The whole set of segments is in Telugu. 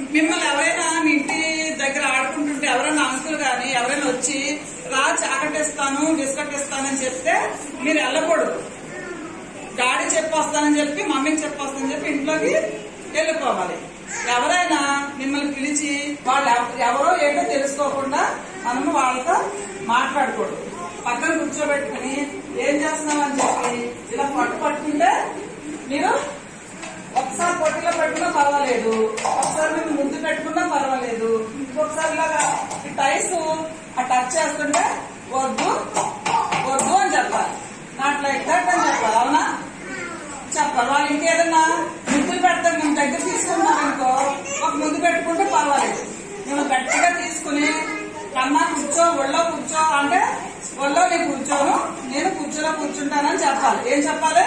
మిమ్మల్ని ఎవరైనా మీ ఇంటి దగ్గర ఆడుకుంటుంటే ఎవరైనా అంకుల్ గాని ఎవరైనా వచ్చి రా చాకటిస్తాను బిస్కట్ ఇస్తానని చెప్తే మీరు వెళ్ళకూడదు డాడీ చెప్పొస్తానని చెప్పి మమ్మీకి చెప్పొస్తానని చెప్పి ఇంట్లోకి వెళ్ళిపోవాలి ఎవరైనా మిమ్మల్ని పిలిచి వాళ్ళు ఎవ- ఎవరో ఏంటో తెలుసుకోకుండా మనము వాళ్ళతో మాట్లాడకూడదు పక్కన కూర్చోబెట్టుకుని ఏం చేస్తున్నామని చెప్పి ఇలా పట్టు పట్టుకుంటే మీరు ఒకసారి పొట్టిలో పెట్టుకున్నా పర్వాలేదు ఒకసారి మేము ముందు పెట్టుకున్నా పర్వాలేదు ఇంకొకసారి ఇలాగా ఈ టైస్ ఆ టచ్ చేస్తుంటే వద్దు వద్దు అని చెప్పాలి నాట్ లైక్ దట్ అని చెప్పాలి అవునా చెప్పాలి వాళ్ళు ఇంకేదన్నా ముద్దులు పెడతారు మేము దగ్గర తీసుకున్నాం అనుకో ఒక ముద్దు పెట్టుకుంటే పర్వాలేదు మేము గట్టిగా తీసుకుని కన్నా కూర్చో ఒళ్ళో కూర్చో అంటే ఒళ్ళో నేను కూర్చోను నేను కూర్చోలో కూర్చుంటానని చెప్పాలి ఏం చెప్పాలి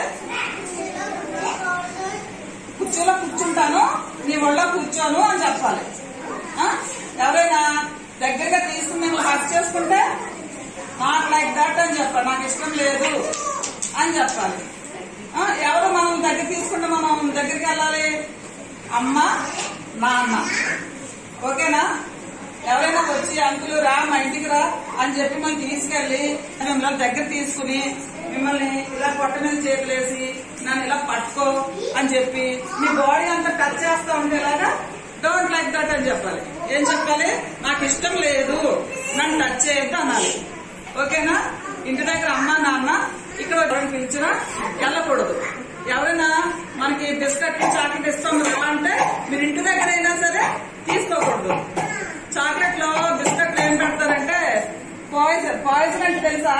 కుర్చీలో కూర్చుంటాను నీ ఒళ్ళో కూర్చోను అని చెప్పాలి ఆ? ఎవరైనా దగ్గరగా తీసుకుని మిమ్మల్ని హక్ చేసుకుంటే నాట్ లైక్ దట్ అని చెప్పాలి నాకు ఇష్టం లేదు అని చెప్పాలి ఆ? ఎవరు మనం దగ్గర తీసుకుంటే మనం దగ్గరికి వెళ్ళాలి అమ్మ నాన్న ఓకేనా ఎవరైనా వచ్చి అంకులు రా మా ఇంటికి రా అని చెప్పి మనం తీసుకెళ్లి మిమ్మల్ని దగ్గర తీసుకుని మిమ్మల్ని ఇలా పొట్ట మీద చేతులేసి నన్ను ఇలా పట్టుకో అని చెప్పి మీ బాడీ అంతా టచ్ చేస్తా ఉండేలాగా డోంట్ లైక్ దట్ అని చెప్పాలి ఏం చెప్పాలి నాకు ఇష్టం లేదు నన్ను టచ్ చేయొద్దు అనాలి ఓకేనా ఇంటి దగ్గర అమ్మ నాన్న ఇక్కడ ఎవరైనా పిలిచినా వెళ్ళకూడదు ఎవరైనా మనకి బిస్కెట్ చాక్లెట్ ఇస్తాం కదా అంటే మీరు ఇంటి దగ్గర అయినా సరే తీసుకోకూడదు చాక్లెట్ లో బిస్కెట్లు ఏం పెడతారంటే పాయిజన్ పాయిజన్ అంటే తెలుసా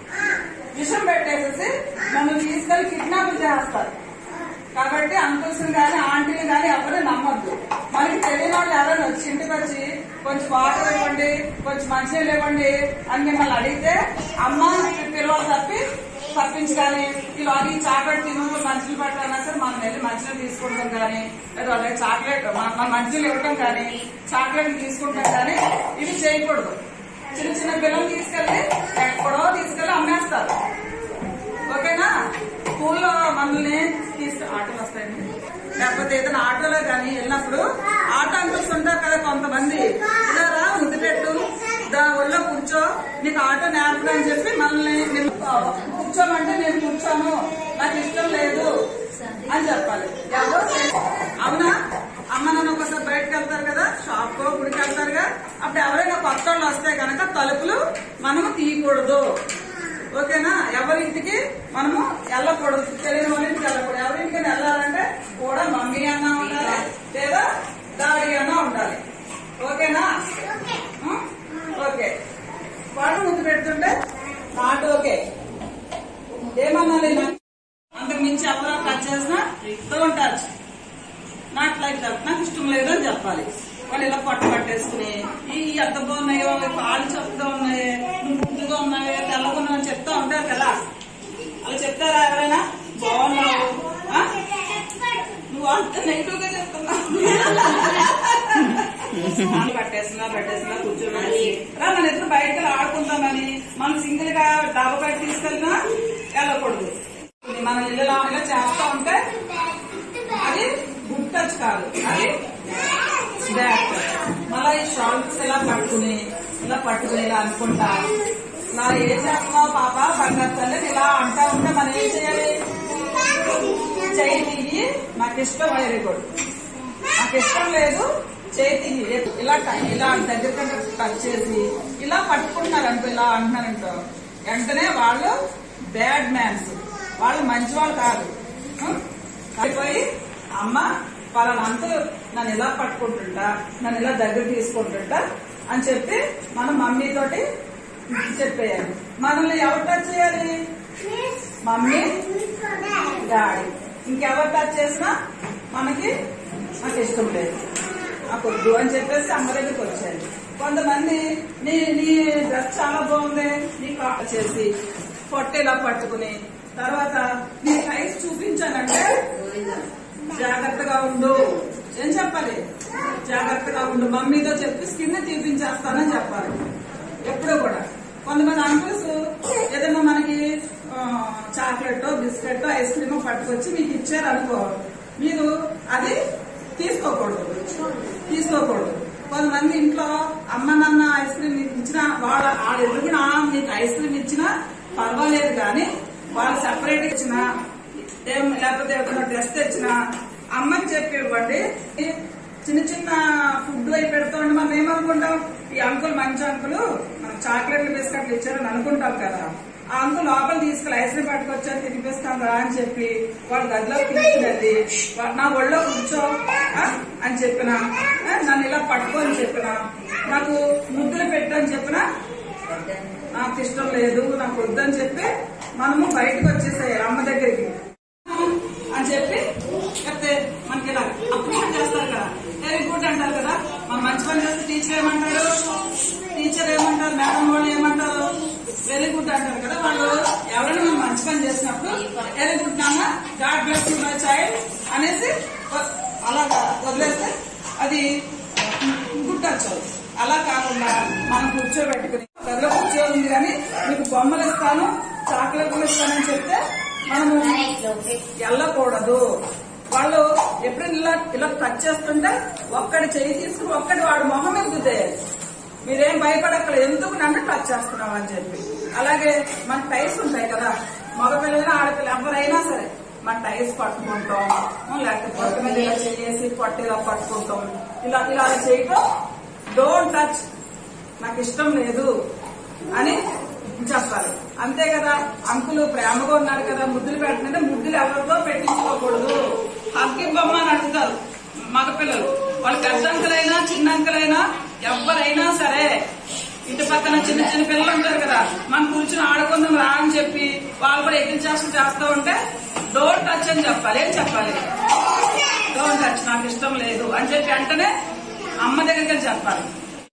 విషం పెట్టేసేసి నన్ను తీసుకెళ్లి కిడ్నాప్ చేస్తారు కాబట్టి అంకుల్స్ గాని ఆంటీలు గాని ఎవరు నమ్మొద్దు మనకి తెలియని వాళ్ళు ఎవరైనా వచ్చి ఇంటికి వచ్చి కొంచెం వాటర్ ఇవ్వండి కొంచెం మంచినీళ్ళు ఇవ్వండి అని మిమ్మల్ని అడిగితే అమ్మ అని పిలవాలి తప్పి తప్పించి కానీ ఇలా ఈ చాక్లెట్ తిను మంచినీళ్ళు పెట్టాలన్నా సరే మనం వెళ్ళి మంచినీళ్ళు తీసుకుంటాం కానీ లేదా వాళ్ళకి చాక్లెట్ మన మంచినీళ్ళు ఇవ్వటం కానీ చాక్లెట్ తీసుకుంటాం కానీ ఇవి చేయకూడదు చిన్న చిన్న పిల్లలు తీసుకెళ్లి ఎక్కడో తీసుకెళ్లి అమ్మేస్తారు ఓకేనా స్కూల్లో మనల్ని తీసుకు ఆటోలు వస్తాయండి లేకపోతే ఏదైనా ఆటోలో కానీ వెళ్ళినప్పుడు ఆటో అంకుల్స్ ఉంటారు కదా కొంతమంది ఇలా రా ముద్దు పెట్టు దా ఒళ్ళో కూర్చో నీకు ఆటో నేర్పడం అని చెప్పి మనల్ని నిన్ను కూర్చోమంటే నేను కూర్చోను నాకు ఇష్టం లేదు అని చెప్పాలి ఎవరో చే- అవునా అమ్మ నన్ను ఒకసారి బయటకు వెళ్తారు కదా షాప్ కో గుడికి వెళ్తారుగా అప్పుడు ఎవరైనా కొత్త వాళ్ళు వస్తే కనుక తలుపులు మనము తీయకూడదు ఓకేనా ఎవరింటికి మనము వెళ్ళకూడదు తెలియని వాళ్ళ ఇంటికి వెళ్ళకూడదు ఎవరింటికి వెళ్ళాలంటే కూడా మమ్మీ అన్నా ఉండాలి లేదా డాడీ అన్నా ఉండాలి ఓకేనా ఉం? ఓకే వాడు ముందు పెడుతుంటే నాట్ ఓకే ఏమన్నా అంతకు మించి ఎవరో టచ్ చేసినా don't touch not like that నాకు ఇష్టం లేదు అని చెప్పాలి వాళ్ళు ఇలా పట్ట పట్టేసుకుని ఈ ఎంత బాగున్నాయో ఈ పాలు చక్కగా ఉన్నాయో నువ్వు ముద్దుగా ఉన్నాయో తెల్లగా ఉన్నాయో అని చెప్తా ఉంటారు కదా అలా చెప్తారా ఎవరైనా బాగున్నావు ఆ? నువ్వు అంత నెగిటివ్ గా చెప్తున్నావు పట్టేసినా పట్టేసినా కూర్చోబెట్టి రా మన ఇద్దరు బయటకు వెళ్ళి ఆడుకుందామని మనం సింగిల్ గా డాబా బయట తీసుకెళ్ళినా వెళ్ళకూడదు మన ఇల్లు ఇలా చేస్తా ఉంటే అది గుడ్ టచ్ కాదు అది బ్యాడ్ టచ్ మళ్ళీ ఈ షాల్స్ ఇలా పట్టుకుని ఇలా పట్టుకుని ఇలా అనుకుంటా నా ఏం చేస్తున్నావు పాప బంగారు తల్లి ఇలా అంటా ఉంటే మనం ఏం చేయాలి చేయి తీయి నాకు ఇష్టం వెరీ గుడ్ నాకు ఇష్టం లేదు చేయి తీయి ఇలా ట- ఇలా దగ్గర టచ్ చేసి ఇలా పట్టుకుంటున్నారు అనుకో ఇలా అంటున్నారంటో వెంటనే వాళ్ళు బ్యాడ్ మ్యాన్స్ వాళ్ళు మంచి వాళ్ళు కాదు హ్మ్? అయిపోయి అమ్మ పలానా అంకులు నన్ను ఇలా పట్టుకుంటుంటా నన్ను ఇలా దగ్గర తీసుకుంటుంటా అని చెప్పి మన మమ్మీ తోటి చెప్పేయాలి మనల్ని ఎవరు టచ్ చేయాలి మమ్మీ డాడీ ఇంకెవరు టచ్ చేసినా మనకి నాకు ఇష్టం లేదు నాకు వద్దు అని చెప్పేసి అమ్మ దగ్గరికి వచ్చాయి కొంతమంది నీ నీ డ్రెస్ చాలా బాగుంది నీ కాల్ చేసి పొట్టేలా పట్టుకుని తర్వాత నీ సైజ్ చూపించానంటే జాగ్రత్తగా ఉండు ఏం చెప్పాలి జాగ్రత్తగా ఉండు మమ్మీతో చెప్పి స్కిన్ తీపించేస్తానని చెప్పాలి ఎప్పుడూ కూడా కొంతమంది అంకుల్స్ ఏదైనా మనకి చాక్లెట్ బిస్కెట్ ఐస్ క్రీమ్ పట్టుకొచ్చి మీకు ఇచ్చారు అనుకో మీరు అది తీసుకోకూడదు తీసుకోకూడదు కొంతమంది ఇంట్లో అమ్మ నాన్న ఐస్ క్రీమ్ ఇచ్చిన వాళ్ళ వాళ్ళ ఎదురుగున మీకు ఐస్ క్రీమ్ ఇచ్చినా పర్వాలేదు కానీ వాళ్ళు సెపరేట్ ఇచ్చిన ఏం లేకపోతే ఏదైనా డ్రెస్ తెచ్చినా అమ్మకి చెప్పి ఇవ్వండి చిన్న చిన్న ఫుడ్ అయి పెడతా ఉంటే మనం ఏమనుకుంటాం ఈ అంకుల్ మంచి అంకుల్ మనకు చాక్లెట్లు బిస్కెట్లు ఇచ్చారని అనుకుంటాం కదా ఆ అంకుల్ లోపల తీసుకెళ్ళి ఐస్ క్రీమ్ పట్టుకొచ్చారు తినిపిస్తాం రా అని చెప్పి వాడు గదిలో తీసుకెళ్ళి వా- నా ఒళ్ళో కూర్చో ఆ, అని చెప్పిన ఆ, నన్ను ఇలా పట్టుకో అని చెప్పిన నాకు ముద్దులు పెట్టు అని చెప్పిన నాకు ఇష్టం లేదు నాకు వద్దని చెప్పి మనము బయటకు వచ్చేసేయాలి అమ్మ దగ్గరికి అని చెప్పి చెప్తే మనకి ఇలా అప్రిషియేట్ చేస్తారు కదా వెరీ గుడ్ అంటారు కదా మనం మంచి పని చేస్తే టీచర్ ఏమంటారు టీచర్ ఏమంటారు మేడం వాళ్ళు ఏమంటారు వెరీ గుడ్ అంటారు కదా వాళ్ళు ఎవరైనా మనం మంచి పని చేసినప్పుడు వెరీ గుడ్ నాన్న god bless you my child అనేసి వ- అలా వదిలేస్తే అది గుడ్ టచ్ అవుతుంది అలా కాకుండా మనం కూర్చోబెట్టుకుని గదిలో కూర్చోంది కానీ మీకు బొమ్మలు ఇస్తాను చాక్లెట్లు ఇస్తానని చెప్తే మనము వెళ్ళకూడదు వాళ్ళు ఎప్పుడు ఇలా ఇలా టచ్ చేస్తుంటే ఒక్కడి చేయి తీసుకుని ఒక్కటి వాడు మొహం మీద గుద్దేయాలి మీరేం భయపడక్కలేదు ఎందుకు నన్ను టచ్ చేస్తున్నావు అని చెప్పి అలాగే మన టైర్స్ ఉంటాయి కదా మగపిల్లలైనా ఆడపిల్ల ఎవరైనా సరే మన టైర్స్ పట్టుకుంటాం లేకపోతే పొట్ట మీద ఇలా చేసి పొట్ట ఇలా పట్టుకుంటాం ఇలా ఇలా చేయటం డోంట్ టచ్ నాకు ఇష్టం లేదు అని చెప్పాలి అంతే కదా అంకులు ప్రేమగా ఉన్నారు కదా ముద్దులు పెట్టినంటే ముద్దులు ఎవరితో పెట్టించుకోకూడదు హగ్గిబ్బమ్మ అని అడుగుతారు మగపిల్లలు వాళ్ళు పెద్ద అంకులైనా చిన్న అంకులైనా ఎవరైనా సరే ఇంటి పక్కన చిన్న చిన్న పిల్లలు ఉంటారు కదా మనం కూర్చుని ఆడుకుందాం రా అని చెప్పి వాళ్ళు కూడా ఎదురు చేస్తూ చేస్తూ ఉంటే డోంట్ టచ్ అని చెప్పాలి ఏం చెప్పాలి డోంట్ టచ్ నాకు ఇష్టం లేదు అని చెప్పి వెంటనే అమ్మ దగ్గరికి వెళ్ళి చెప్పాలి